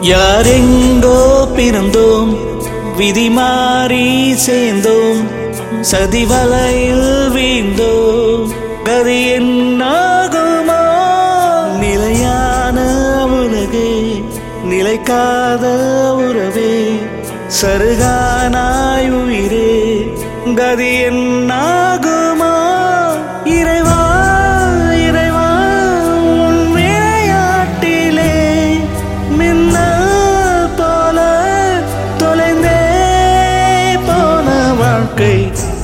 யாரெங்கோ பிறந்தோம் விதி மாறி சேர்ந்தோம் சதிவலையில் வீழ்ந்தோம் கதி என்னாகுமோ நிலையான உலகே நிலைக்காத உறவே சருகானாய் உயிரே கதி என்னாகுமோ இறைவா இறைவா உன் விளையாட்டிலே மின்னல் போல தொலைந்தே போன வாழ்க்கை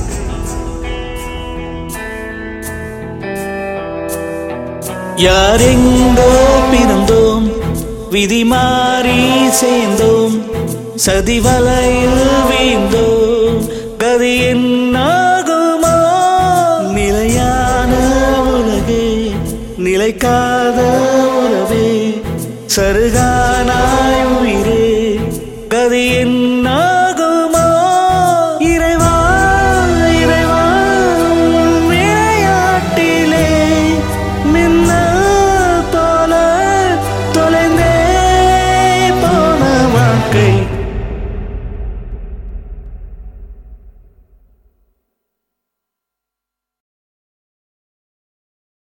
யாரெங்கோ பிறந்தோம் விதி மாறி சேர்ந்தோம் சதிவலையில் வீழ்ந்தோம் கதி என்னாகுமோ நிலையான உலகே நிலைக்காத உறவே சருகானாய் உயிரே கதி என்ன